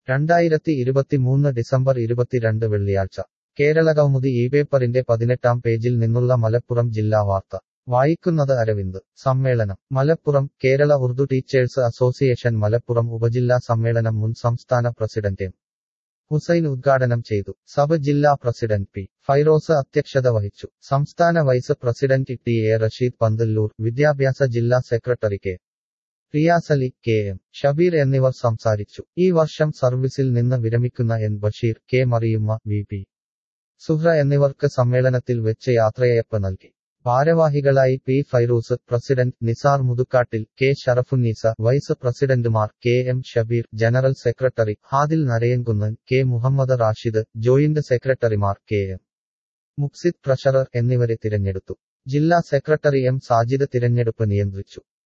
രണ്ടായിരത്തി ഇരുപത്തിമൂന്ന് ഡിസംബർ ഇരുപത്തിരണ്ട് വെള്ളിയാഴ്ച കേരളകൗമുദി ഈ പേപ്പറിന്റെ പതിനെട്ടാം പേജിൽ നിന്നുള്ള മലപ്പുറം ജില്ലാ വാർത്ത വായിക്കുന്നത് അരവിന്ദ് സമ്മേളനം മലപ്പുറം കേരള ഉറുദു ടീച്ചേഴ്സ് അസോസിയേഷൻ മലപ്പുറം ഉപജില്ലാ സമ്മേളനം മുൻ സംസ്ഥാന പ്രസിഡന്റ് എം ഹുസൈൻ ഉദ്ഘാടനം ചെയ്തു സബ് ജില്ലാ പ്രസിഡന്റ് പി ഫൈറോസ് അധ്യക്ഷത വഹിച്ചു സംസ്ഥാന vice president T A Rasheed Panthalloor വിദ്യാഭ്യാസ ജില്ലാ secretary K Riyasali K M Shabeer എന്നിവർ സംസാരിച്ചു ഈ വർഷം സർവീസിൽ നിന്ന് വിരമിക്കുന്ന N Basheer K Mariyumma V P Suhra എന്നിവർക്ക് സമ്മേളനത്തിൽ വെച്ച് യാത്രയയപ്പ് നൽകി ഭാരവാഹികളായി P Fairooz president Nisar Muthukkattil K Sharafunneesa vice പ്രസിഡന്റുമാർ K M Shabeer general secretary Hadil Narayankunnan K Muhammad Rashid joint സെക്രട്ടറിമാർ കെ എം മുക്സിദ് ട്രഷറർ എന്നിവരെ തിരഞ്ഞെടുത്തു ജില്ലാ സെക്രട്ടറി എം സാജിദ് തിരഞ്ഞെടുപ്പ് നിയന്ത്രിച്ചു